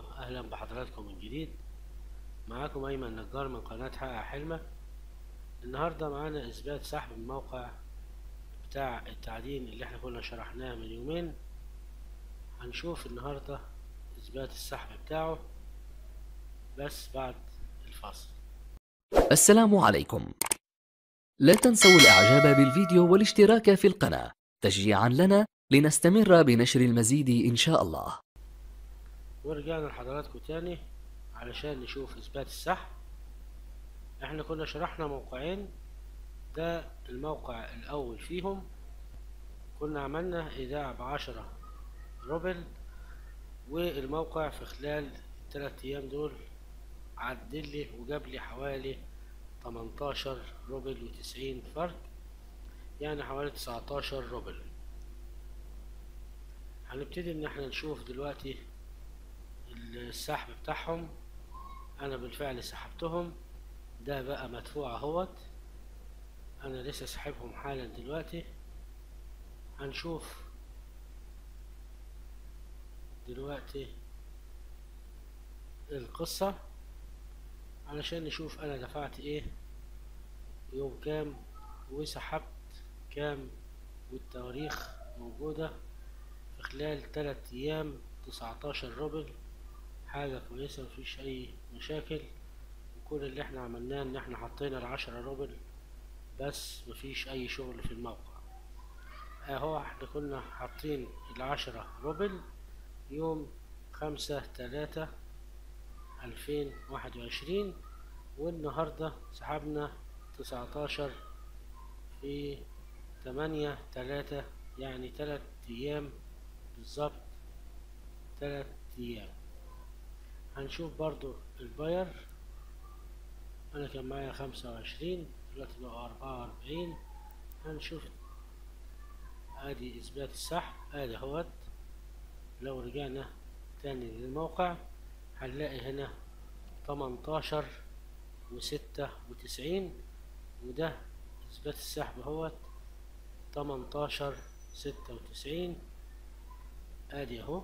اهلا بحضراتكم من جديد معاكم ايمن نجار من قناة حقق حلمك النهاردة معانا اثبات سحب الموقع بتاع التعدين اللي احنا كنا شرحناه من يومين هنشوف النهاردة اثبات السحب بتاعه بس بعد الفاصل السلام عليكم لا تنسوا الاعجاب بالفيديو والاشتراك في القناة تشجيعا لنا لنستمر بنشر المزيد ان شاء الله ورجعنا لحضراتكم تاني علشان نشوف اثبات السحب احنا كنا شرحنا موقعين ده الموقع الاول فيهم كنا عملنا ايداع بعشرة روبل والموقع في خلال الثلاث ايام دول عدلي وجاب لي حوالي 18 روبل وتسعين فرق يعني حوالي 19 روبل هنبتدي ان احنا نشوف دلوقتي السحب بتاعهم انا بالفعل سحبتهم ده بقى مدفوع اهوت انا لسه سحبهم حالا دلوقتي هنشوف دلوقتي القصة علشان نشوف انا دفعت ايه يوم كام وسحبت كام والتواريخ موجودة في خلال تلات ايام تسعتاشر روبل حاجة كويسة مفيش أي مشاكل وكل اللي احنا عملناه إن احنا حطينا العشرة روبل بس مفيش أي شغل في الموقع أهو احنا كنا حاطين العشرة روبل يوم خمسة تلاتة ألفين واحد وعشرين والنهاردة سحبنا تسعتاشر في تمانية تلاتة يعني تلات أيام بالظبط تلات أيام هنشوف برضو الباير انا كان معايا خمسة وعشرين دلوقتي بقى اربعة واربعين هنشوف ادي اثبات السحب ادي اهوت لو رجعنا تاني للموقع هنلاقي هنا تمنتاشر وستة وتسعين وده اثبات السحب اهوت تمنتاشر ستة وتسعين ادي اهو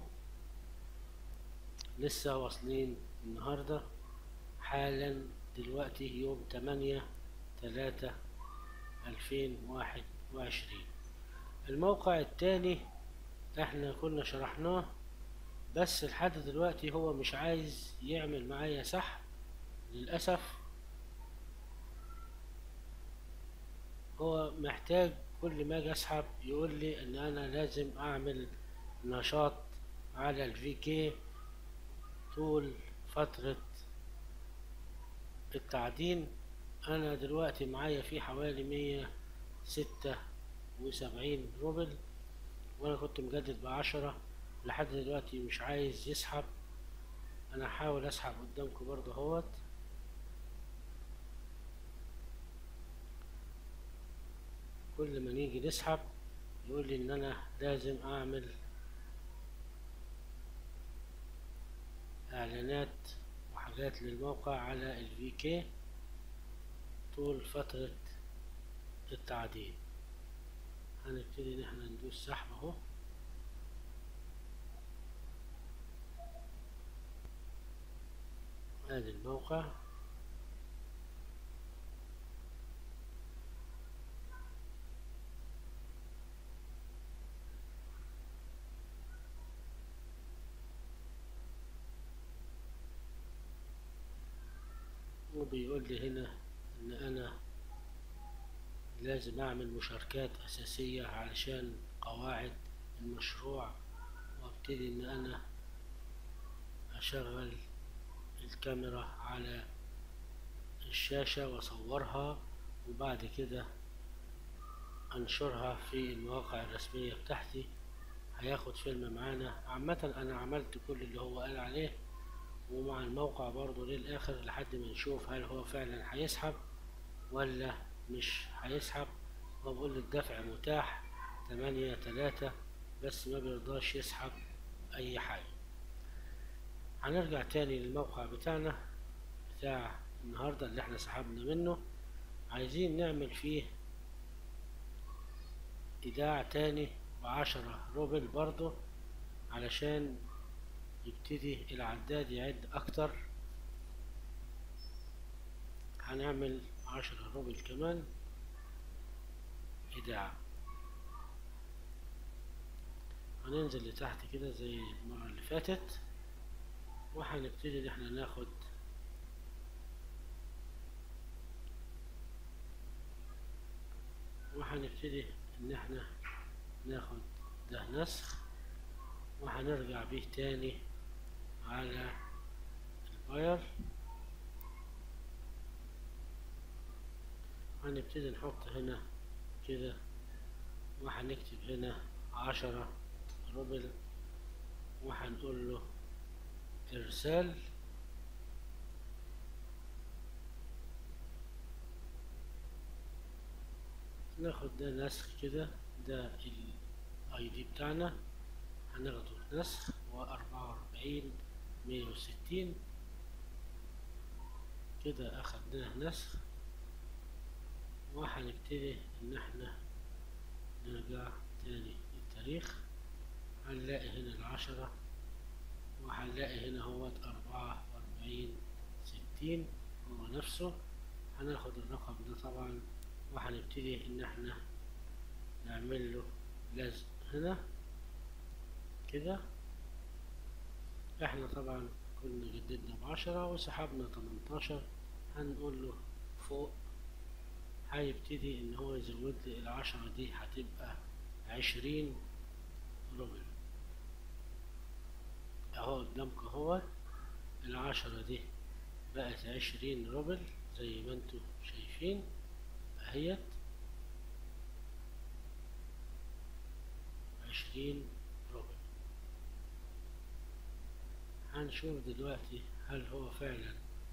لسه واصلين النهاردة حالا دلوقتي يوم تمانية تلاتة ألفين واحد وعشرين الموقع التاني احنا كنا شرحناه بس لحد دلوقتي هو مش عايز يعمل معايا سحب للأسف هو محتاج كل ما اجي اسحب يقول لي ان انا لازم اعمل نشاط على الفي كي طول فترة التعدين انا دلوقتي معايا في حوالي مية ستة وسبعين روبل وانا كنت مجدد بعشرة لحد دلوقتي مش عايز يسحب انا هحاول اسحب قدامكم برضه اهوت كل ما نيجي نسحب يقول لي ان انا لازم اعمل اعلانات وحاجات للموقع على الفي كي طول فترة التعدين هنبتدي ان احنا ندوس سحب اهو ادي الموقع وبيقول لي هنا ان انا لازم اعمل مشاركات اساسية علشان قواعد المشروع وابتدي ان انا اشغل الكاميرا على الشاشة واصورها وبعد كده انشرها في المواقع الرسمية بتاعتي هياخد فيلم معانا عامة انا عملت كل اللي هو قال عليه ومع الموقع برضو للآخر لحد ما نشوف هل هو فعلا هيسحب ولا مش هيسحب هو بيقول لي الدفع متاح تمانية تلاتة بس ما بيرضاش يسحب أي حاجة هنرجع تاني للموقع بتاعنا بتاع النهاردة اللي احنا سحبنا منه عايزين نعمل فيه إيداع تاني بعشرة روبل برضو علشان يبتدي العداد يعد اكتر هنعمل عشرة روبل كمان ايداع هننزل لتحت كده زي المرة اللي فاتت وهنبتدي ان احنا ناخد وهنبتدي ان احنا ناخد ده نسخ وهنرجع بيه تاني على الباير هنبتدي نحط هنا كده وهنكتب هنا عشرة روبل وهنقول له ارسال ناخد ده نسخ كده ده الاي دي بتاعنا هناخده نسخ واربعة واربعين مية وستين كده اخدناه نسخ وهنبتدي ان احنا نرجع تاني للتاريخ هنلاقي هنا العشرة وهنلاقي هنا هوت أربعة وأربعين ستين هو نفسه هناخد الرقم ده طبعا وهنبتدي إن احنا نعمل له لزق هنا كده احنا طبعا كنا جددنا بعشرة وسحبنا تمنتاشر هنقول له فوق هيبتدي ان هو يزود لي العشرة دي هتبقى عشرين روبل اهو قدامك اهو العشرة دي بقت عشرين روبل زي ما انتوا شايفين اهيت عشرين روبل هنشوف دلوقتي هل هو فعلا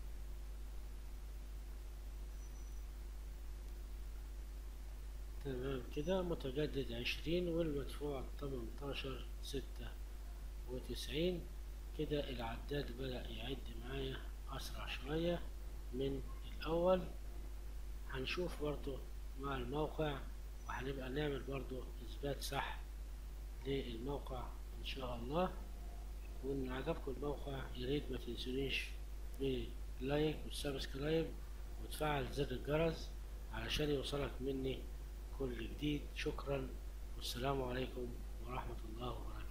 تمام كده متجدد عشرين والمدفوع تمنتاشر ستة وتسعين كده العداد بدأ يعد معايا أسرع شوية من الأول هنشوف برضو مع الموقع وهنبقى نعمل برضو إثبات صح للموقع إن شاء الله وإن عجبكم الموقع ياريت ما تنسونيش بلايك والسبسكرايب وتفعل زر الجرس علشان يوصلك مني كل جديد شكرا والسلام عليكم ورحمة الله وبركاته